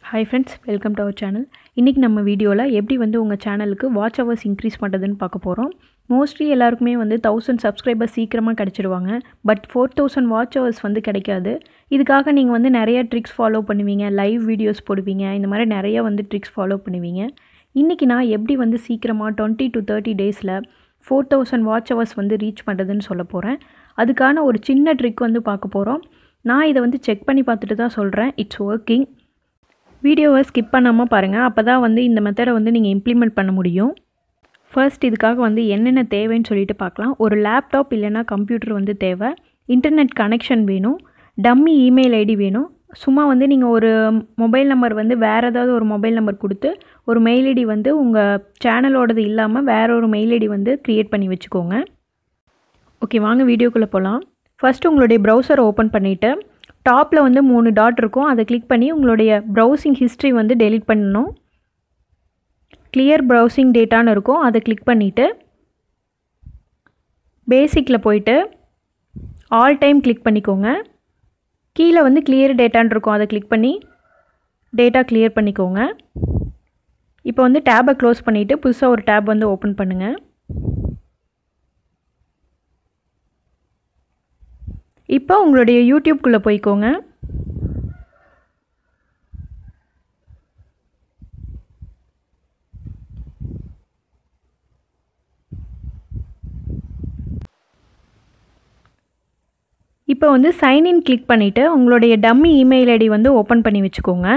hi friends welcome to our channel இன்றைக்கி நம்ம வீடியோவில் எப்படி வந்து உங்கள் சேனலுக்கு வாட்ச் ஹவர்ஸ் இன்க்ரீஸ் பண்ணுறதுன்னு பார்க்க போகிறோம் மோஸ்ட்லி எல்லாருக்குமே வந்து தௌசண்ட் சப்ஸ்கிரைபர்ஸ் சீக்கிரமாக கிடச்சிருவாங்க but four thousand watch hours வந்து கிடைக்காது இதுக்காக நீங்கள் வந்து நிறைய ட்ரிக்ஸ் ஃபாலோ பண்ணுவீங்க லைவ் வீடியோஸ் போடுவீங்க இந்த மாதிரி நிறைய வந்து ட்ரிக்ஸ் ஃபாலோ பண்ணுவீங்க இன்றைக்கி நான் எப்படி வந்து சீக்கிரமாக டுவெண்ட்டி டு தேர்ட்டி டேஸில் ஃபோர் தௌசண்ட் வாட்ச் ஹவர்ஸ் வந்து ரீச் பண்ணுறதுன்னு சொல்ல போகிறேன் அதுக்கான ஒரு சின்ன ட்ரிக் வந்து பார்க்க போகிறோம் நான் இதை வந்து செக் பண்ணி பார்த்துட்டு தான் சொல்கிறேன் இட்ஸ் ஒர்க்கிங் வீடியோவை ஸ்கிப் பண்ணாமல் பாருங்கள் அப்போ தான் வந்து இந்த மெத்தடை வந்து நீங்கள் இம்ப்ளிமெண்ட் பண்ண முடியும் ஃபர்ஸ்ட் இதுக்காக வந்து என்னென்ன தேவைன்னு சொல்லிட்டு பார்க்கலாம் ஒரு லேப்டாப் இல்லைன்னா கம்ப்யூட்டர் வந்து தேவை இன்டர்நெட் கனெக்ஷன் வேணும் டம்மி இமெயில் ஐடி வேணும் சும்மா வந்து நீங்கள் ஒரு மொபைல் நம்பர் வந்து வேறு ஏதாவது ஒரு மொபைல் நம்பர் கொடுத்து ஒரு மெயில் ஐடி வந்து உங்கள் சேனலோடது இல்லாமல் வேற ஒரு மெயில் ஐடி வந்து க்ரியேட் பண்ணி வச்சுக்கோங்க ஓகே வாங்க வீடியோக்குள்ளே போகலாம் ஃபஸ்ட்டு உங்களுடைய ப்ரௌசரை ஓப்பன் பண்ணிவிட்டு டாப்பில் வந்து மூணு டாட் இருக்கும் அதை கிளிக் பண்ணி உங்களுடைய ப்ரௌசிங் ஹிஸ்ட்ரி வந்து டெலிட் பண்ணணும் கிளியர் ப்ரௌசிங் டேட்டான்னு இருக்கும் அதை கிளிக் பண்ணிவிட்டு பேசிக்கில் போயிட்டு ஆல் டைம் கிளிக் பண்ணிக்கோங்க கீழே வந்து கிளியர் டேட்டான்னு இருக்கும் அதை கிளிக் பண்ணி டேட்டா கிளியர் பண்ணிக்கோங்க இப்போ வந்து டேபை க்ளோஸ் பண்ணிவிட்டு புதுசாக ஒரு டேப் வந்து ஓப்பன் பண்ணுங்கள் இப்போ உங்களுடைய யூடியூப்குள்ளே போய்க்கோங்க இப்போ வந்து சைன்இன் கிளிக் பண்ணிவிட்டு உங்களுடைய டம்மி இமெயில் ஐடி வந்து ஓப்பன் பண்ணி வச்சுக்கோங்க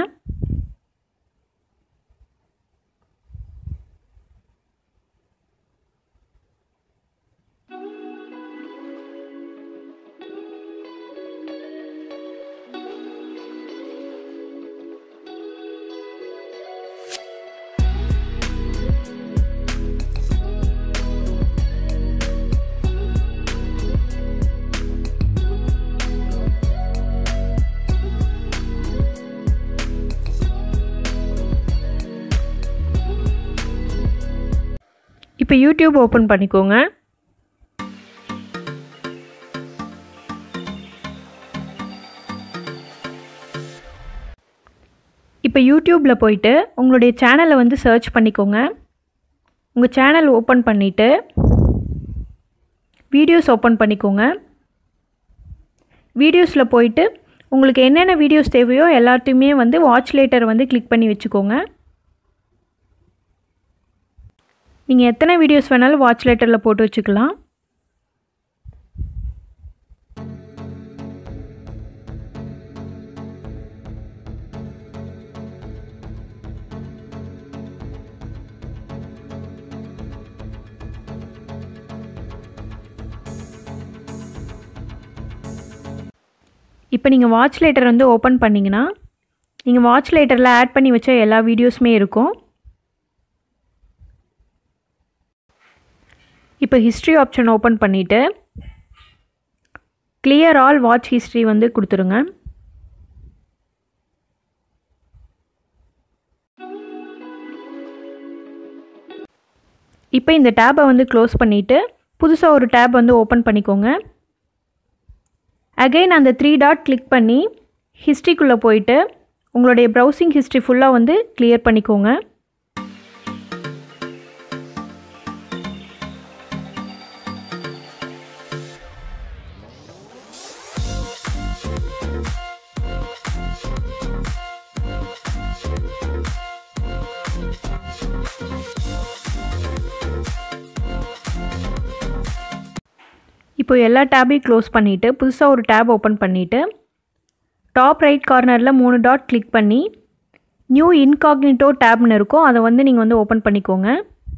இப்போ யூடியூப் ஓப்பன் பண்ணிக்கோங்க இப்போ யூடியூப்பில் போயிட்டு உங்களுடைய சேனலை வந்து சர்ச் பண்ணிக்கோங்க உங்கள் சேனல் ஓப்பன் பண்ணிவிட்டு வீடியோஸ் ஓப்பன் பண்ணிக்கோங்க வீடியோஸில் போயிட்டு உங்களுக்கு என்னென்ன வீடியோஸ் தேவையோ எல்லாத்தையுமே வந்து வாட்ச் லேட்டர் வந்து கிளிக் பண்ணி வச்சுக்கோங்க நீங்கள் எத்தனை வீடியோஸ் வேணாலும் வாட்ச் லேட்டரில் போட்டு வச்சுக்கலாம் இப்போ நீங்கள் வாட்ச் லேட்டர் வந்து ஓப்பன் பண்ணிங்கன்னா நீங்கள் வாட்ச் லேட்டரில் ஆட் பண்ணி வச்ச எல்லா வீடியோஸுமே இருக்கும் இப்போ ஹிஸ்ட்ரி ஆப்ஷன் ஓப்பன் பண்ணிவிட்டு கிளியர் ஆல் வாட்ச் ஹிஸ்ட்ரி வந்து கொடுத்துருங்க இப்போ இந்த டேப்பை வந்து க்ளோஸ் பண்ணிவிட்டு புதுசாக ஒரு டேப் வந்து ஓப்பன் பண்ணிக்கோங்க அகைன் அந்த த்ரீ டாட் கிளிக் பண்ணி ஹிஸ்ட்ரிக்குள்ளே போயிட்டு உங்களுடைய ப்ரௌசிங் ஹிஸ்ட்ரி ஃபுல்லாக வந்து கிளியர் பண்ணிக்கோங்க இப்போ எல்லா டேபையும் க்ளோஸ் பண்ணிவிட்டு புதுசாக ஒரு டேப் ஓப்பன் பண்ணிவிட்டு டாப் ரைட் கார்னரில் மூணு டாட் கிளிக் பண்ணி நியூ இன்காக்னிட்டோ டேப்னு இருக்கும் அதை வந்து நீங்கள் வந்து ஓப்பன் பண்ணிக்கோங்க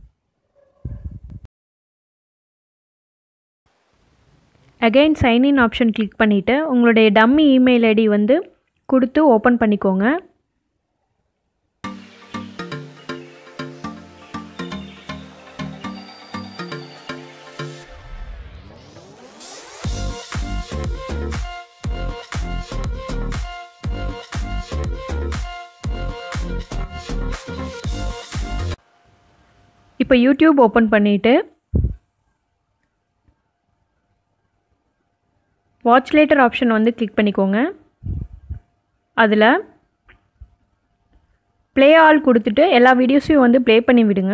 அகைன் சைன்இன் ஆப்ஷன் கிளிக் பண்ணிவிட்டு உங்களுடைய டம்மி இமெயில் ஐடி வந்து கொடுத்து ஓப்பன் பண்ணிக்கோங்க இப்போ யூடியூப் ஓப்பன் பண்ணிவிட்டு வாட்ச் லேட்டர் ஆப்ஷன் வந்து கிளிக் பண்ணிக்கோங்க அதில் ப்ளே ஆல் கொடுத்துட்டு எல்லா வீடியோஸையும் வந்து ப்ளே பண்ணி விடுங்க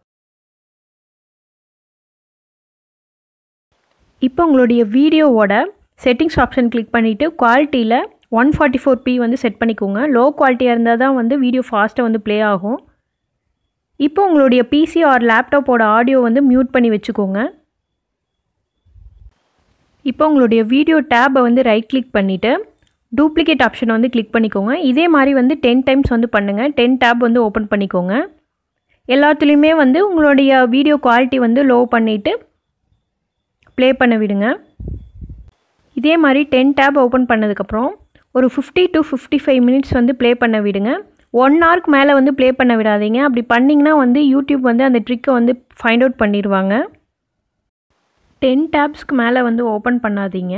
இப்போ உங்களுடைய வீடியோவோட செட்டிங்ஸ் ஆப்ஷன் கிளிக் பண்ணிவிட்டு குவாலிட்டியில் ஒன் ஃபார்ட்டி ஃபோர் பி வந்து செட் பண்ணிக்கோங்க லோ குவாலிட்டியாக இருந்தால் தான் வந்து வீடியோ ஃபாஸ்ட்டாக வந்து ப்ளே ஆகும் இப்போ உங்களுடைய பிசி ஆர் லேப்டாப்போட ஆடியோ வந்து மியூட் பண்ணி வச்சுக்கோங்க இப்போ உங்களுடைய வீடியோ டேப்பை வந்து ரைட் கிளிக் பண்ணிவிட்டு டூப்ளிகேட் ஆப்ஷனை வந்து கிளிக் பண்ணிக்கோங்க இதே மாதிரி வந்து டென் டைம்ஸ் வந்து பண்ணுங்கள் டென் டேப் வந்து ஓப்பன் பண்ணிக்கோங்க எல்லாத்துலேயுமே வந்து உங்களுடைய வீடியோ குவாலிட்டி வந்து லோ பண்ணிவிட்டு ப்ளே பண்ண விடுங்க இதே மாதிரி டென் டேப் ஓப்பன் பண்ணதுக்கப்புறம் ஒரு fifty to fifty five minutes வந்து ப்ளே பண்ண விடுங்க ஒன் ஹவருக்கு மேலே வந்து ப்ளே பண்ண விடாதீங்க அப்படி பண்ணிங்கன்னா வந்து யூடியூப் வந்து அந்த ட்ரிக்கை வந்து ஃபைண்ட் அவுட் பண்ணிடுவாங்க டென் டேப்ஸ்க்கு மேலே வந்து ஓப்பன் பண்ணாதீங்க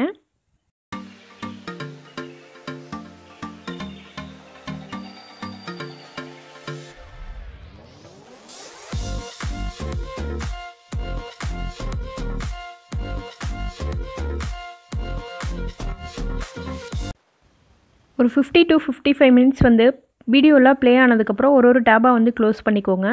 ஒரு fifty to fifty five minutes வந்து வீடியோலாம் ப்ளே ஆனதுக்கப்புறம் ஒரு ஒரு டேபாக வந்து க்ளோஸ் பண்ணிக்கோங்க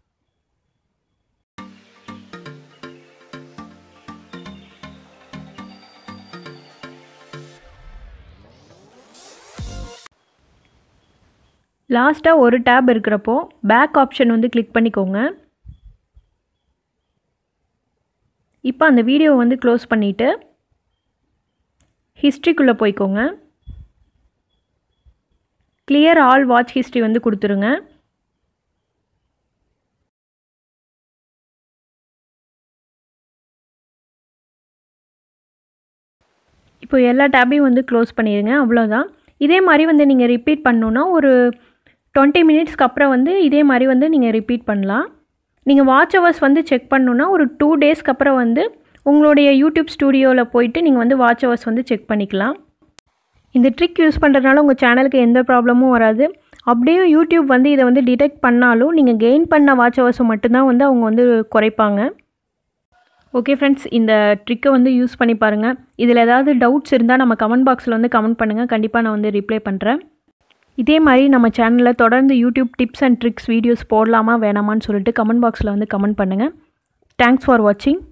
லாஸ்ட்டாக ஒரு டேப் இருக்கிறப்போ பேக் ஆப்ஷன் வந்து கிளிக் பண்ணிக்கோங்க இப்போ அந்த வீடியோவை வந்து க்ளோஸ் பண்ணிவிட்டு ஹிஸ்ட்ரிக்குள்ளே போய்க்கோங்க கிளியர் ஆல் வாட்ச் ஹிஸ்ட்ரி வந்து கொடுத்துருங்க இப்போ எல்லா டேப்பையும் வந்து க்ளோஸ் பண்ணிடுங்க அவ்வளோதான் இதே மாதிரி வந்து நீங்கள் ரிப்பீட் பண்ணணுன்னா ஒரு டுவெண்ட்டி மினிட்ஸ்க்கு அப்புறம் வந்து இதே மாதிரி வந்து நீங்கள் ரிப்பீட் பண்ணலாம் நீங்கள் வாட்ச் ஹவர்ஸ் வந்து செக் பண்ணணுன்னா ஒரு டூ டேஸ்க்கு அப்புறம் வந்து உங்களுடைய யூடியூப் ஸ்டூடியோவில் போயிட்டு நீங்கள் வந்து வாட்ச் ஹவர்ஸ் வந்து செக் பண்ணிக்கலாம் இந்த ட்ரிக் யூஸ் பண்ணுறதுனால உங்கள் சேனலுக்கு எந்த ப்ராப்ளமும் வராது அப்படியே யூடியூப் வந்து இதை வந்து டிடெக்ட் பண்ணாலும் நீங்கள் கெயின் பண்ண வாட்ச் ஹவர்ஸை மட்டும்தான் வந்து அவங்க வந்து குறைப்பாங்க ஓகே ஃப்ரெண்ட்ஸ் இந்த ட்ரிக்கை வந்து யூஸ் பண்ணி பாருங்கள் இதில் ஏதாவது டவுட்ஸ் இருந்தால் நம்ம கமெண்ட் பாக்ஸில் வந்து கமெண்ட் பண்ணுங்கள் கண்டிப்பாக நான் வந்து ரிப்ளை பண்ணுறேன் இதே மாதிரி நம்ம சேனலில் தொடர்ந்து YouTube tips and tricks videos போடலாமா வேணாமான்னு சொல்லிட்டு கமெண்ட் பாக்ஸில் வந்து கமெண்ட் பண்ணுங்கள் தேங்க்ஸ் ஃபார் வாட்சிங்